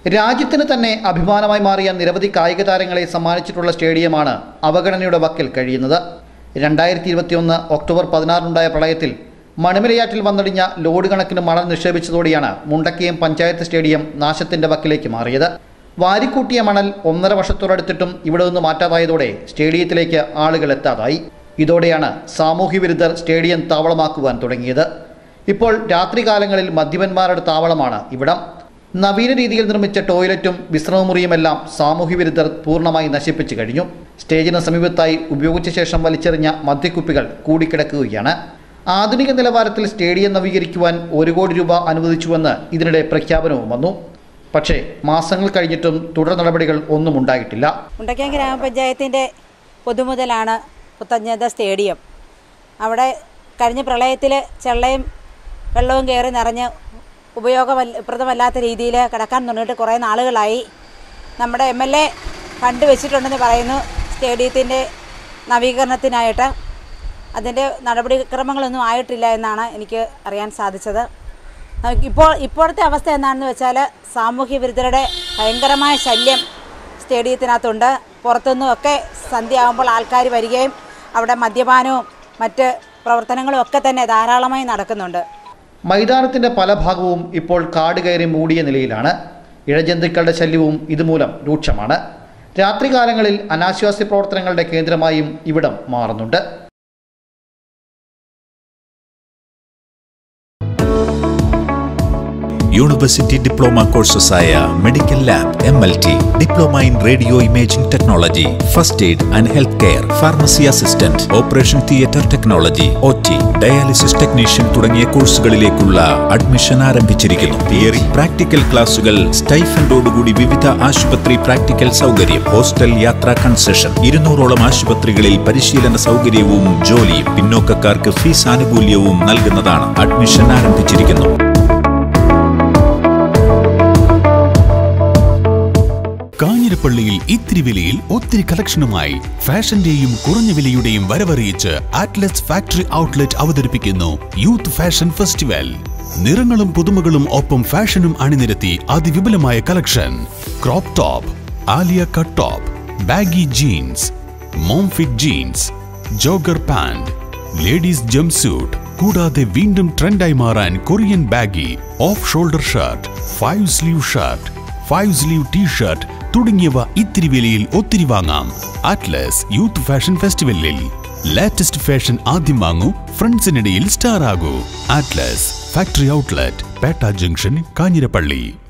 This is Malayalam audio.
രാജ്യത്തിന് തന്നെ അഭിമാനമായി മാറിയ നിരവധി കായിക താരങ്ങളെ സമ്മാനിച്ചിട്ടുള്ള സ്റ്റേഡിയമാണ് അവഗണനയുടെ വക്കിൽ കഴിയുന്നത് രണ്ടായിരത്തി ഇരുപത്തിയൊന്ന് ഒക്ടോബർ പതിനാറിനുണ്ടായ പ്രളയത്തിൽ മണിമലയാറ്റിൽ വന്നടിഞ്ഞ ലോഡ് കണക്കിന് മണൽ നിക്ഷേപിച്ചതോടെയാണ് മുണ്ടക്കയം പഞ്ചായത്ത് സ്റ്റേഡിയം നാശത്തിന്റെ വക്കിലേക്ക് മാറിയത് വാരിക്കൂട്ടിയ മണൽ ഒന്നര വർഷത്തോടടുത്തിട്ടും ഇവിടെ നിന്ന് മാറ്റാതായതോടെ സ്റ്റേഡിയത്തിലേക്ക് ആളുകൾ എത്താതായി ഇതോടെയാണ് സാമൂഹ്യ വിരുദ്ധർ സ്റ്റേഡിയം താവളമാക്കുവാൻ തുടങ്ങിയത് ഇപ്പോൾ രാത്രികാലങ്ങളിൽ മദ്യപന്മാരുടെ താവളമാണ് ഇവിടം നവീന രീതിയിൽ നിർമ്മിച്ച ടോയ്ലറ്റും വിശ്രമമുറിയുമെല്ലാം സാമൂഹ്യ വിരുദ്ധർ പൂർണ്ണമായി നശിപ്പിച്ചു കഴിഞ്ഞു സ്റ്റേജിന് സമീപത്തായി ഉപയോഗിച്ച ശേഷം വലിച്ചെറിഞ്ഞ മദ്യക്കുപ്പികൾ കൂടിക്കിടക്കുകയാണ് ആധുനിക നിലവാരത്തിൽ സ്റ്റേഡിയം നവീകരിക്കുവാൻ ഒരു കോടി രൂപ അനുവദിച്ചുവെന്ന് ഇതിനിടെ പ്രഖ്യാപനവും വന്നു പക്ഷേ മാസങ്ങൾ കഴിഞ്ഞിട്ടും തുടർ നടപടികൾ ഒന്നും ഉണ്ടായിട്ടില്ല മുണ്ടക്കയം ഗ്രാമപഞ്ചായത്തിൻ്റെ പൊതുമുതലാണ് പുത്തഞ്ഞത സ്റ്റേഡിയം അവിടെ കഴിഞ്ഞ പ്രളയത്തിൽ ചെള്ളയും വെള്ളവും കയറി നിറഞ്ഞ് ഉപയോഗപ്രദമല്ലാത്ത രീതിയിൽ കിടക്കാൻ തുടങ്ങിയിട്ട് കുറേ നാളുകളായി നമ്മുടെ എം എൽ എ ഫണ്ട് വെച്ചിട്ടുണ്ടെന്ന് പറയുന്നു സ്റ്റേഡിയത്തിൻ്റെ നവീകരണത്തിനായിട്ട് അതിൻ്റെ നടപടിക്രമങ്ങളൊന്നും ആയിട്ടില്ല എന്നാണ് എനിക്ക് അറിയാൻ സാധിച്ചത് ഇപ്പോൾ ഇപ്പോഴത്തെ അവസ്ഥ എന്താണെന്ന് വെച്ചാൽ സാമൂഹ്യ വിരുദ്ധരുടെ ഭയങ്കരമായ ശല്യം സ്റ്റേഡിയത്തിനകത്തുണ്ട് പുറത്തുനിന്നും ഒക്കെ സന്ധ്യയാകുമ്പോൾ ആൾക്കാർ വരികയും അവിടെ മദ്യപാനവും മറ്റ് പ്രവർത്തനങ്ങളും ഒക്കെ തന്നെ ധാരാളമായി നടക്കുന്നുണ്ട് മൈതാനത്തിന്റെ പല ഭാഗവും ഇപ്പോൾ കാട് കയറി മൂടിയ നിലയിലാണ് ഇഴജന്തുക്കളുടെ ശല്യവും ഇതുമൂലം രൂക്ഷമാണ് രാത്രികാലങ്ങളിൽ അനാശ്വാസ്യ പ്രവർത്തനങ്ങളുടെ കേന്ദ്രമായും ഇവിടം മാറുന്നുണ്ട് യൂണിവേഴ്സിറ്റി ഡിപ്ലോമ കോഴ്സസായ medical lab M L T diploma in radio imaging technology first aid and health care pharmacy assistant operation theatre technology O T dialysis technician തുടങ്ങിയ കോഴ്സുകളിലേക്കുള്ള അഡ്മിഷൻ ആരംഭിച്ചിരിക്കുന്നു തിയറി പ്രാക്ടിക്കൽ ക്ലാസുകൾ സ്റ്റൈഫൻഡോടുകൂടി വിവിധ ആശുപത്രി പ്രാക്ടിക്കൽ സൗകര്യം ഹോസ്റ്റൽ യാത്രാ കൺസെഷൻ ഇരുന്നൂറോളം ആശുപത്രികളിൽ പരിശീലന സൗകര്യവും ജോലിയും പിന്നോക്കക്കാർക്ക് ഫീസ് ആനുകൂല്യവും നൽകുന്നതാണ് അഡ്മിഷൻ ആരംഭിച്ചിരിക്കുന്നു കാഞ്ഞിരപ്പള്ളിയിൽ ഇത്തിരി വിലയിൽ ഒത്തിരി കളക്ഷനുമായി ഫാഷന്റെയും കുറഞ്ഞ വിലയുടെയും വരവറിയിച്ച് ആറ്റ്ലസ് ഫാക്ടറി ഔട്ട്ലെറ്റ് അവതരിപ്പിക്കുന്നു യൂത്ത് ഫാഷൻ ഫെസ്റ്റിവൽ നിറങ്ങളും പുതുമകളും ഒപ്പം ഫാഷനും അണിനിരത്തി അതിവിപുലമായ collection crop top Alia cut top baggy jeans mom fit jeans jogger pant ladies jumpsuit കൂടാതെ വീണ്ടും ട്രെൻഡായി മാറാൻ Korean baggy off shoulder shirt five sleeve shirt five sleeve T shirt തുടങ്ങിയവ ഇത്തിരി വിലയിൽ ഒത്തിരി വാങ്ങാം അറ്റ്ലസ് യൂത്ത് ഫാഷൻ ഫെസ്റ്റിവലിൽ ലേറ്റസ്റ്റ് ഫാഷൻ ആദ്യം വാങ്ങൂ ഫ്രണ്ട്സിനിടയിൽ സ്റ്റാർ ആകൂ Atlas factory outlet Pettah junction Kanjirappally